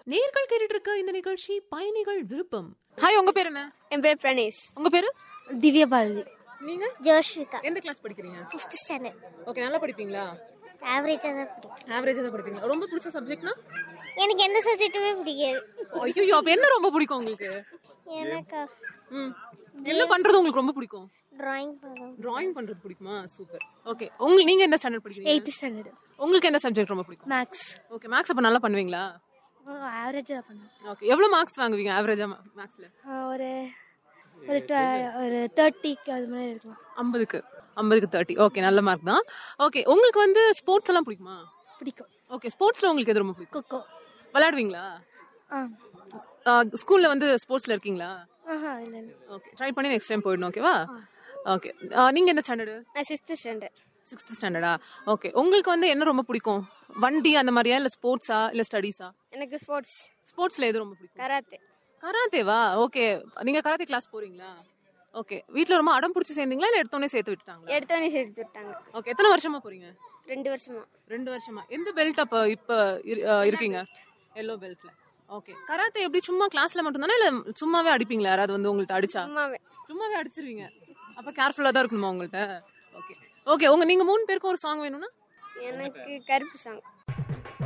நேர்கள் கேட்டுட்டு இருக்க இந்த நிகழ்ச்சி பயணிகள் விருப்பம் ஹாய் உங்க பேர் என்ன என் பேர் பிரணேஷ் உங்க பேரு திவ்யா பாரதி நீங்க ஜோஷ்விகா எந்த கிளாஸ் படிக்கிறீங்க ஃபிஃப்த் ஸ்டாண்டர்ட் ஓகே நல்லா படிப்பீங்களா ஆவரேஜாக தான் பிடிக்கும் ஆவரேஜா தான் படிப்பீங்களா ரொம்ப பிடிச்ச சப்ஜெக்ட்னா எனக்கு எந்த சப்ஜெக்ட்டுமே பிடிக்காது ஐயோ அப்ப என்ன ரொம்ப பிடிக்கும் உங்களுக்கு எனக்கா ம் என்ன பண்றது உங்களுக்கு ரொம்ப பிடிக்கும் ட்ராயிங் பண்ணும் டிராயிங் பண்றது பிடிக்குமா சூப்பர் ஓகே உங்களுக்கு நீங்க எந்த ஸ்டாண்டர்ட் படிக்கிறீங்க எயித்து ஸ்டாண்டர்டு உங்களுக்கு எந்த சப்ஜெக்ட் ரொம்ப பிடிக்கும் மேக்ஸ் ஓகே மேக்ஸ் அப்ப நல்லா பண்ணுவீங்களா ஆவரேஜாக தான் பண்ணுவேன் ஓகே எவ்வளவு மார்க்ஸ் வாங்குவீங்க ஆவரேஜா மேக்ஸ்ல ஒரு ஒரு twe- ஒரு தேர்ட்டிக்கு அது மாதிரி இருக்கும் ஐம்பதுக்கு ஐம்பதுக்கு தேர்ட்டி ஓகே நல்ல மார்க் தான் ஓகே உங்களுக்கு வந்து ஸ்போர்ட்ஸ் எல்லாம் பிடிக்குமா பிடிக்கும் ஓகே ஸ்போர்ட்ஸ்ல உங்களுக்கு எது ரொம்ப பிடிக்கும் கொக்கோ விளையாடுவீங்களா ஆ ஸ்கூல்ல வந்து ஸ்போர்ட்ஸ்ல இருக்கீங்களா ஆஹா இல்லை இல்லை ஓகே ட்ரை பண்ணி நெக்ஸ்ட் டைம் போயிடணும் ஓகேவா ஓகே நீங்க எந்த ஸ்டாண்டர்டு நான் சிக்ஸ்த்து ஸ்டாண்டர்ட் சிக்ஸ்த் ஸ்டாண்டர்டா ஓகே உங்களுக்கு வந்து என்ன ரொம்ப பிடிக்கும் வண்டி அந்த மாதிரியா இல்ல ஸ்போர்ட்ஸா இல்ல ஸ்டடீஸா எனக்கு ஸ்போர்ட்ஸ் ஸ்போர்ட்ஸ்ல எது ரொம்ப பிடிக்கும் கராத்தே கராத்தேவா ஓகே நீங்க கராத்தே கிளாஸ் போறீங்களா ஓகே வீட்ல ரொம்ப அடம் பிடிச்சி சேர்ந்தீங்களா இல்ல எடுத்தோடனே சேர்த்து விட்டுட்டாங்களா எடுத்தோடனே சேர்த்து விட்டாங்க ஓகே எத்தனை வருஷமா போறீங்க ரெண்டு வருஷமா ரெண்டு வருஷமா எந்த பெல்ட் அப்ப இப்ப இரு- அஹ் இருக்கீங்க எல்லோ பெல்ட்ல ஓகே கராத்தே எப்படி சும்மா கிளாஸ்ல மட்டும் தானே இல்ல சும்மாவே அடிப்பீங்களா யாராவது வந்து உங்கள்ட்ட அடிச்சா சும்மாவே சும்மாவே அடிச்சிருவீங்க அப்ப கேர்ஃபுல்லா தான் இருக்கணுமா உங்கள்ட்ட ஓகே ஓகே உங்க நீங்க மூணு பேருக்கு ஒரு சாங் வேணும்னா எனக்கு கருப்பு சாங்